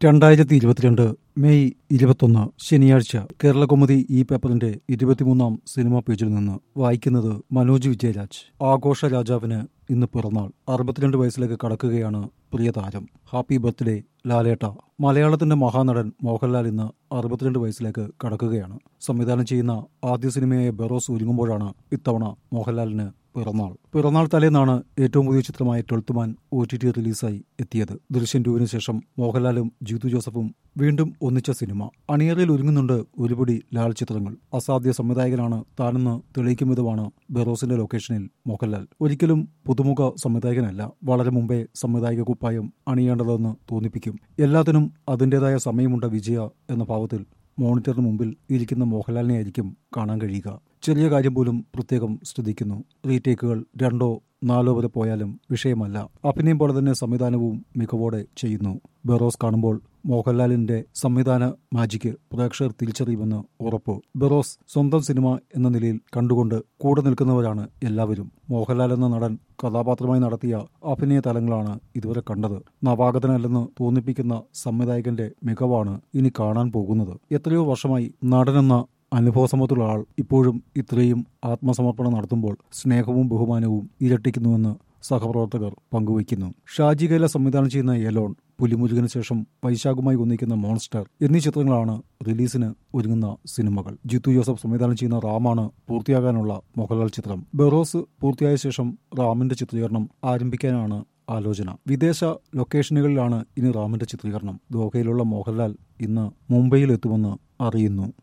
രണ്ടായിരത്തി ഇരുപത്തിരണ്ട് മെയ് ഇരുപത്തൊന്ന് ശനിയാഴ്ച കേരളകൗമുദി ഈ പേപ്പറിന്റെ ഇരുപത്തിമൂന്നാം സിനിമാ പേജിൽ നിന്ന് വായിക്കുന്നത് മനോജ് വിജയരാജ് ആഘോഷ രാജാവിന് ഇന്ന് പിറന്നാൾ അറുപത്തിരണ്ട് വയസ്സിലേക്ക് കടക്കുകയാണ് പ്രിയ താരം ഹാപ്പി ബർത്ത്ഡേ ലാലേട്ട മലയാളത്തിന്റെ മഹാനടൻ മോഹൻലാൽ ഇന്ന് അറുപത്തിരണ്ട് വയസ്സിലേക്ക് കടക്കുകയാണ് സംവിധാനം ചെയ്യുന്ന ആദ്യ സിനിമയായ ബെറോസ് ഒരുങ്ങുമ്പോഴാണ് ഇത്തവണ മോഹൻലാലിന് പിറന്നാൾ പിറന്നാൾ തലേന്നാണ് ഏറ്റവും പുതിയ ചിത്രമായ twelfth man O T T റിലീസായി എത്തിയത് ദൃശ്യം ടുവിന് ശേഷം മോഹൻലാലും ജീതു ജോസഫും വീണ്ടും ഒന്നിച്ച സിനിമ അണിയറയിൽ ഒരുങ്ങുന്നുണ്ട് ഒരുപടി ലാൽ ചിത്രങ്ങൾ അസാധ്യ സംവിധായകനാണ് താനെന്ന് തെളിയിക്കും വിധമാണ് ബെറോസിന്റെ ലൊക്കേഷനിൽ മോഹൻലാൽ ഒരിക്കലും പുതുമുഖ സംവിധായകനല്ല വളരെ മുമ്പേ സംവിധായക കുപ്പായം അണിയേണ്ടതെന്ന് തോന്നിപ്പിക്കും എല്ലാത്തിനും അതിൻ്റെതായ സമയമുണ്ട വിജയ എന്ന ഭാവത്തിൽ മോണിറ്ററിന് മുമ്പിൽ ഇരിക്കുന്ന മോഹൻലാലിനെ ആയിരിക്കും കാണാൻ കഴിയുക ചെറിയ കാര്യം പോലും പ്രത്യേകം ശ്രദ്ധിക്കുന്നു റീടേക്കുകൾ രണ്ടോ നാലോ വരെ പോയാലും വിഷയമല്ല അഭിനയം പോലെ തന്നെ സംവിധാനവും മികവോടെ ചെയ്യുന്നു ബെറോസ് കാണുമ്പോൾ മോഹൻലാലിന്റെ സംവിധാന മാജിക്ക് പ്രേക്ഷകർ തിരിച്ചറിയുമെന്ന് ഉറപ്പ് ബെറോസ് സ്വന്തം സിനിമ എന്ന നിലയിൽ കണ്ടുകൊണ്ട് കൂടെ നിൽക്കുന്നവരാണ് എല്ലാവരും മോഹൻലാൽ എന്ന നടൻ കഥാപാത്രമായി നടത്തിയ അഭിനയ തലങ്ങളാണ് ഇതുവരെ കണ്ടത് നവാഗതനല്ലെന്ന് തോന്നിപ്പിക്കുന്ന സംവിധായകന്റെ മികവാണ് ഇനി കാണാൻ പോകുന്നത് എത്രയോ വർഷമായി നടനെന്ന അനുഭവസമ്പത്തുള്ള ആൾ ഇപ്പോഴും ഇത്രയും ആത്മസമർപ്പണം നടത്തുമ്പോൾ സ്നേഹവും ബഹുമാനവും ഇരട്ടിക്കുന്നുവെന്ന് സഹപ്രവർത്തകർ പങ്കുവയ്ക്കുന്നു ഷാജി കൈല സംവിധാനം ചെയ്യുന്ന എലോൺ പുലിമുരുകന് ശേഷം വൈശാഖുമായി ഒന്നിക്കുന്ന മോൺസ്റ്റർ എന്നീ ചിത്രങ്ങളാണ് റിലീസിന് ഒരുങ്ങുന്ന സിനിമകൾ ജിത്തു ജോസഫ് സംവിധാനം ചെയ്യുന്ന റാമാണ് പൂർത്തിയാകാനുള്ള മോഹൻലാൽ ചിത്രം ബെറോസ് പൂർത്തിയായ ശേഷം റാമിന്റെ ചിത്രീകരണം ആരംഭിക്കാനാണ് ആലോചന വിദേശ ലൊക്കേഷനുകളിലാണ് ഇനി റാമിന്റെ ചിത്രീകരണം ദോഹയിലുള്ള മോഹൻലാൽ ഇന്ന് മുംബൈയിൽ എത്തുമെന്ന് അറിയുന്നു